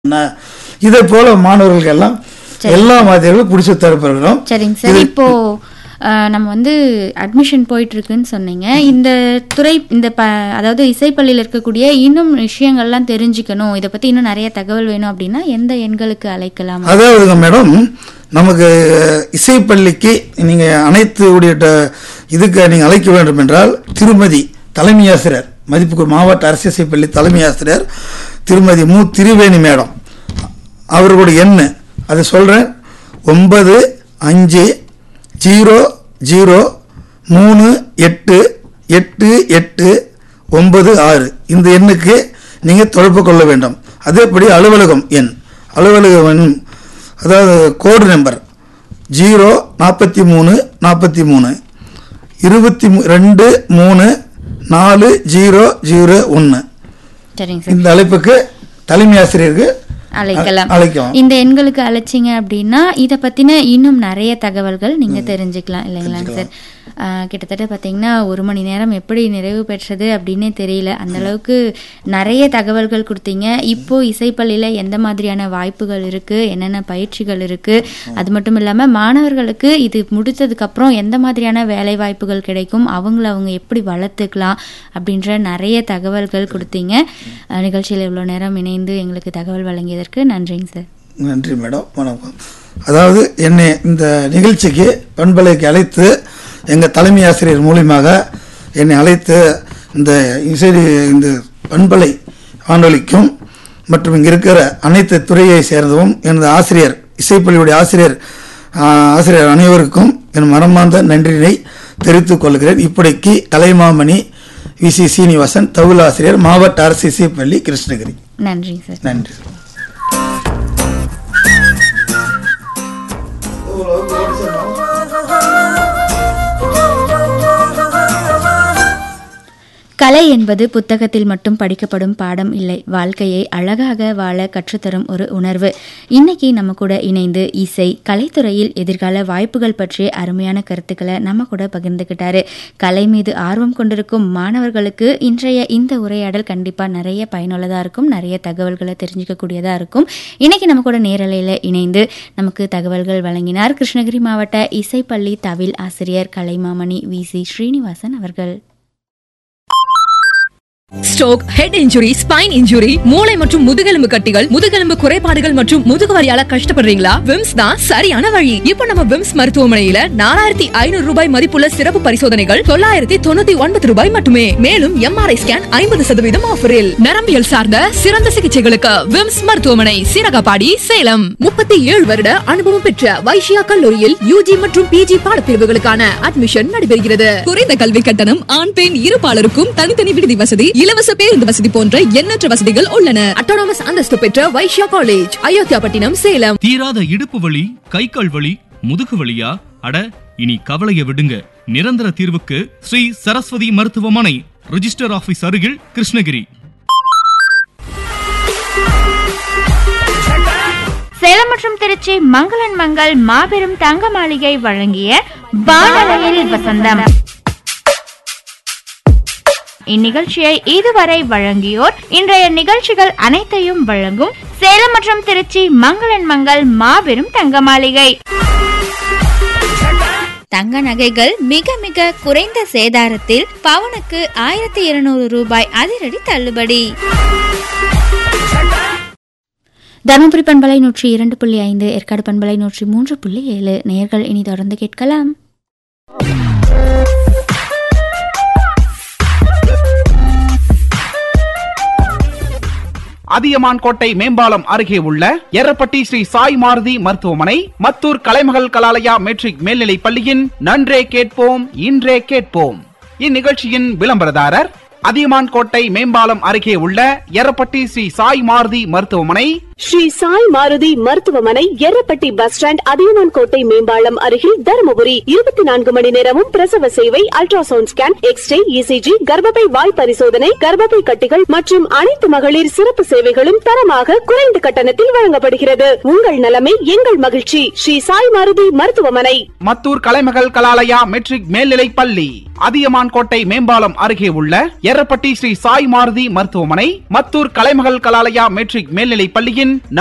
ந- இதை போல மாணவர்களுக்கு எல்லாம் எல்லா மாதிரிகளும் பிடிச்சி தரப்படுகிறோம் சரிங்க சார் இப்போ அஹ், நம்ம வந்து அட்மிஷன் போயிட்டு இருக்குன்னு சொன்னீங்க இந்த துறை இந்த ப அதாவது இசைப்பள்ளியில் இருக்கக்கூடிய இன்னும் விஷயங்கள்லாம் தெரிஞ்சுக்கணும் இதை பத்தி இன்னும் நிறைய தகவல் வேணும் அப்படின்னா எந்த எண்களுக்கு அழைக்கலாம் அதாவதுங்க மேடம் நமக்கு இசைப்பள்ளிக்கு நீங்க அனைத்து உடைய ட- இதுக்கு நீங்க அழைக்க வேண்டும் என்றால் திருமதி தலைமை ஆசிரியர் மதிப்புக்கு மாவட்ட அரசு இசைப்பள்ளி தலைமை ஆசிரியர் திருமதி மு திருவேணி மேடம் அவர்களுடைய எண்ணு அதை சொல்றேன் ஒன்பது அஞ்சு ஜீரோ ஜீரோ மூணு எட்டு எட்டு எட்டு ஒன்பது ஆறு இந்த எண்ணுக்கு நீங்கள் தொடர்பு கொள்ள வேண்டும் அதேபடி அலுவலகம் எண் அலுவலகம் எண் அதாவது கோடு நம்பர் ஜீரோ நாற்பத்தி மூணு நாற்பத்தி மூணு இருபத்தி மூ ரெண்டு மூணு நாலு ஜீரோ ஜீரோ ஒன்று சரிங்க சார் இந்த அழைப்புக்கு தலைமை ஆசிரியருக்கு அழைக்கலாம் அழைக்கலாம் இந்த எண்களுக்கு அழைச்சிங்க அப்படின்னா இதை பத்தின இன்னும் நிறைய தகவல்கள் நீங்க தெரிஞ்சுக்கலாம் இல்லைங்களாங்க சார் ஆஹ், கிட்டத்தட்ட பார்த்தீங்கன்னா ஒரு மணி நேரம் எப்படி நிறைவு பெற்றது அப்படின்னே தெரியல அந்த அளவுக்கு நிறைய தகவல்கள் கொடுத்தீங்க இப்போ இசைப்பள்ளியில எந்த மாதிரியான வாய்ப்புகள் இருக்கு என்னென்ன பயிற்சிகள் இருக்கு அது மட்டும் இல்லாம மாணவர்களுக்கு இது முடிச்சதுக்கு அப்புறம் எந்த மாதிரியான வேலை வாய்ப்புகள் கிடைக்கும் அவங்கள அவங்க எப்படி வளர்த்துக்கலாம் அப்படின்ற நிறைய தகவல்கள் கொடுத்தீங்க அஹ், நிகழ்ச்சியில் இவ்வளோ நேரம் இணைந்து எங்களுக்கு தகவல் வழங்கியதற்கு நன்றிங்க சார் நன்றி மேடம் வணக்கம் அதாவது என்னை இந்த நிகழ்ச்சிக்கு பண்பலைக்கு அழைத்து எங்கள் தலைமை ஆசிரியர் மூலியமாக என்னை அழைத்து இந்த இசை இந்த பண்பலை வானொலிக்கும் மற்றும் இங்கே இருக்கிற அனைத்து துறையை சேர்ந்தவும் எனது ஆசிரியர் இசைப்பள்ளியுடைய ஆசிரியர் ஆ, ஆசிரியர் அனைவருக்கும் என் மனமார்ந்த நன்றியினை தெரிவித்துக் கொள்கிறேன் இப்படிக்கு கலைமாமணி வி சி சீனிவாசன் தவுல் ஆசிரியர் மாவட்ட அரசு இசைப்பள்ளி கிருஷ்ணகிரி நன்றிங்க சார் நன்றி கலை என்பது புத்தகத்தில் மட்டும் படிக்கப்படும் பாடம் இல்லை வாழ்க்கையை அழகாக வாழ கற்றுத்தரும் ஒரு உணர்வு இன்னைக்கு நம்ம கூட இணைந்து இசை கலைத்துறையில் எதிர்கால வாய்ப்புகள் பற்றிய அருமையான கருத்துக்களை நம்ம கூட பகிர்ந்துக்கிட்டாரு கலை மீது ஆர்வம் கொண்டிருக்கும் மாணவர்களுக்கு இன்றைய இந்த உரையாடல் கண்டிப்பா நிறைய பயனுள்ளதா இருக்கும் நிறைய தகவல்களை தெரிஞ்சுக்கக்கூடியதா இருக்கும் இன்னைக்கு நம்ம கூட நேரலையில இணைந்து நமக்கு தகவல்கள் வழங்கினார் கிருஷ்ணகிரி மாவட்ட இசைப்பள்ளி தவில் ஆசிரியர் கலைமாமணி வி சி ஸ்ரீனிவாசன் அவர்கள் stroke head injury spine injury மூளை மற்றும் முதுகெலும்பு கட்டிகள் முதுகெலும்பு குறைபாடுகள் மற்றும் முதுகு வலியால கஷ்டப்படுறீங்களா விம்ஸ் தான் சரியான வழி இப்போ நம்ம விம்ஸ் மருத்துவமனையில நாலாயிரத்தி ஐநூறு ரூபாய் மதிப்புள்ள சிறப்பு பரிசோதனைகள் தொள்ளாயிரத்தி தொண்ணூத்தி ஒன்பது ரூபாய் மட்டுமே மேலும் எம்ஆர்ஐ ஸ்கேன் ஐம்பது சதவீதம் ஆஃபரில் நரம்பியல் சார்ந்த சிறந்த சிகிச்சைகளுக்கு விம்ஸ் மருத்துவமனை சீரகபாடி சேலம் முப்பத்தி ஏழு வருட அனுபவம் பெற்ற வைஷ்யா கல்லூரியில் யூஜி மற்றும் பிஜி பாடப்பிரிவுகளுக்கான அட்மிஷன் நடைபெறுகிறது குறைந்த கல்வி கட்டணம் ஆண் பெண் இருபாலருக்கும் தனித்தனி விடுதி வசதி இலவச பேருந்து வசதி போன்ற எண்ணற்ற வசதிகள் உள்ளன அட்டானமஸ் அந்தஸ்து பெற்ற வைஷ்யா காலேஜ் அயோத்தியாபட்டினம் சேலம் தீராத இடுப்பு வலி கை கால் வலி முதுகு வலியா அட இனி கவலைய விடுங்க நிரந்தர தீர்வுக்கு ஸ்ரீ சரஸ்வதி மருத்துவமனை ரிஜிஸ்டர் ஆபீஸ் அருகில் கிருஷ்ணகிரி சேலம் மற்றும் திருச்சி மங்களன் மங்கள் மாபெரும் தங்க மாளிகை வழங்கிய வானலையில் வசந்தம் இந்நிகழ்ச்சியை இதுவரை வழங்கியோர் இன்றைய நிகழ்ச்சிகள் அனைத்தையும் வழங்கும் சேலம் மற்றும் திருச்சி மங்களன் மங்கள் மாபெரும் தங்க மாளிகை தங்க நகைகள் மிக மிக குறைந்த சேதாரத்தில் பவனுக்கு ஆயிரத்தி இருநூறு ரூபாய் அதிரடி தள்ளுபடி தருமபுரி பண்பலை நூற்றி இரண்டு புள்ளி ஐந்து ஏற்காடு பண்பலை நூற்றி மூன்று புள்ளி ஏழு நேர்கள் இனி தொடர்ந்து கேட்கலாம் அதியமான் கோட்டை மேம்பாலம் அருகே உள்ள எரப்பட்டி ஸ்ரீ சாய் மாருதி மருத்துவமனை மத்தூர் கலைமகள் கலாலயா மெட்ரிக் மேல்நிலைப் பள்ளியின் நன்றே கேட்போம் இன்றே கேட்போம் இந்நிகழ்ச்சியின் விளம்பரதாரர் அதியமான் கோட்டை மேம்பாலம் அருகே உள்ள எரப்பட்டி ஸ்ரீ சாய் மாருதி மருத்துவமனை ஸ்ரீ சாய் மாருதி மருத்துவமனை எர்ரப்பட்டி பஸ் ஸ்டாண்ட் அதியமான் கோட்டை மேம்பாலம் அருகில் தருமபுரி இருபத்தி நான்கு மணி நேரமும் பிரசவ சேவை அல்ட்ராசவுண்ட் ஸ்கேன் எக்ஸ்ரே இசிஜி கர்ப்பப்பை வாய் பரிசோதனை கர்ப்பப்பை கட்டிகள் மற்றும் அனைத்து மகளிர் சிறப்பு சேவைகளும் தரமாக குறைந்த கட்டணத்தில் வழங்கப்படுகிறது உங்கள் நலமே எங்கள் மகிழ்ச்சி ஸ்ரீ சாய் மாருதி மருத்துவமனை மத்தூர் கலைமகள் கலாலயா மெட்ரிக் மேல்நிலைப் பள்ளி அதியமான் கோட்டை மேம்பாலம் அருகே உள்ள எரப்பட்டி ஸ்ரீ சாய் மாருதி மருத்துவமனை மத்தூர் கலைமகள் கலாலயா மெட்ரிக் மேல்நிலைப் பள்ளியின்